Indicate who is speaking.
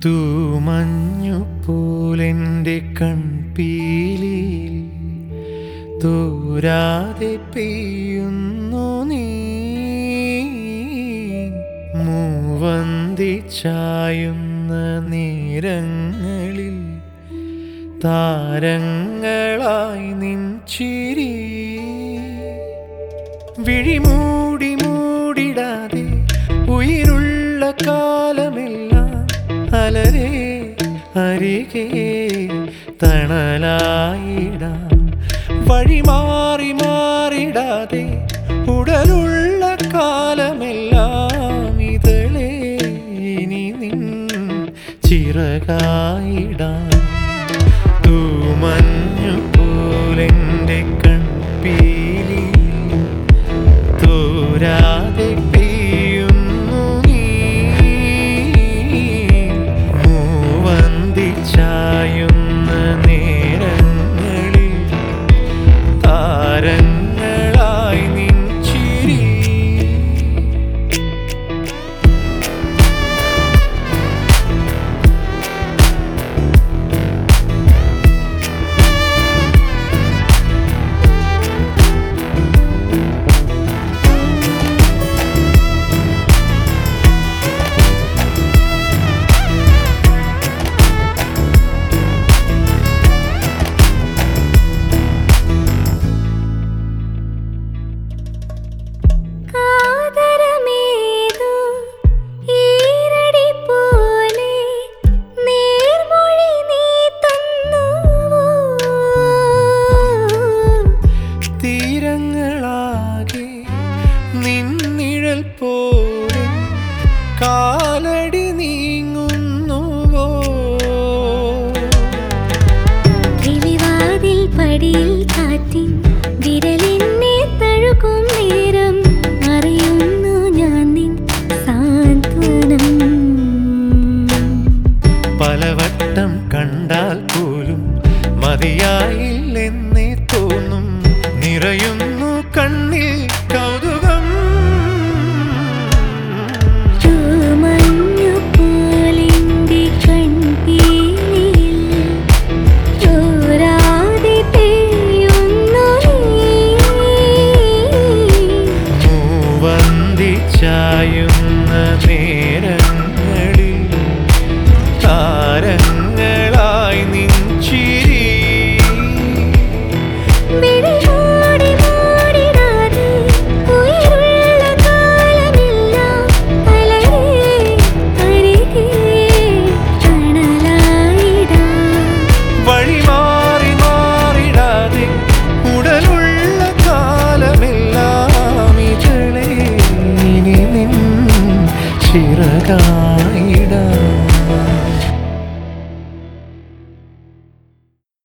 Speaker 1: തൂമഞ്ഞു പോലെൻ്റെ കൺപീലിയിൽ തോരാതെ പെയ്യുന്നു നീ മൂവന്തി ചായുന്ന നേരങ്ങളിൽ താരങ്ങളായി നിൻ ചിരി വിഴിമൂടി മൂടിടാതെ ഉயிருള്ള കാലമെല്ലാം അലരേ അരികെ തണലായിടാം വഴി മാറി മാറിടാതെ ഉടലുള്ള കാലമെല്ലാം ഇതളേ ഇനി നിൻ ചിറകായിടാം തൂമഞ്ഞു പോലെൻ്റെ കൺപീലി തോരാതെ പെയ്യുന്നു നീ മൂവന്തി ചായുന്ന നേരങ്ങളിൽ താരങ്ങളായി നിൻ ചിരി
Speaker 2: കാതരമേതു ഈരടി പോലെ നേർമൊഴി നീ തന്നുവോ
Speaker 1: തീരങ്ങളാകെ നിന്നിഴൽ പോലെ കാലടി നീങ്ങുന്നുവോ
Speaker 2: കിളിവാതിൽ പടിയിൽ കാറ്റിൻ വിരലിന്നെ തഴുകും നേരം അറിയുന്നു ഞാൻ നിൻ സാന്ത്വനം
Speaker 1: പലവട്ടം കണ്ടാൽ പോലും മതിയായില്ലെന്നേ തോന്നും നിറയുന്നു കണ്ണിൽ കൗതുകം
Speaker 2: ചുമഞ്ഞു പോലെന്റെ കൺപീലിയിൽ ചോരാതെ പെയ്യുന്നു നീ
Speaker 1: മൂവന്തി ചായുന്ന നേരങ്ങളിൽ താരങ്ങളായി നിൻ ചിരി
Speaker 2: വിഴിമൂടി മൂടിടാതെ ഉயிருള്ള കാലമെല്ലാം അലരേ അരികെ തണലായിടാം
Speaker 1: വഴി മാറി മാറിടാതെ ഉടലുള്ള കാലമെല്ലാം ഇതളേ ഇനി നിൻ ചിറകായി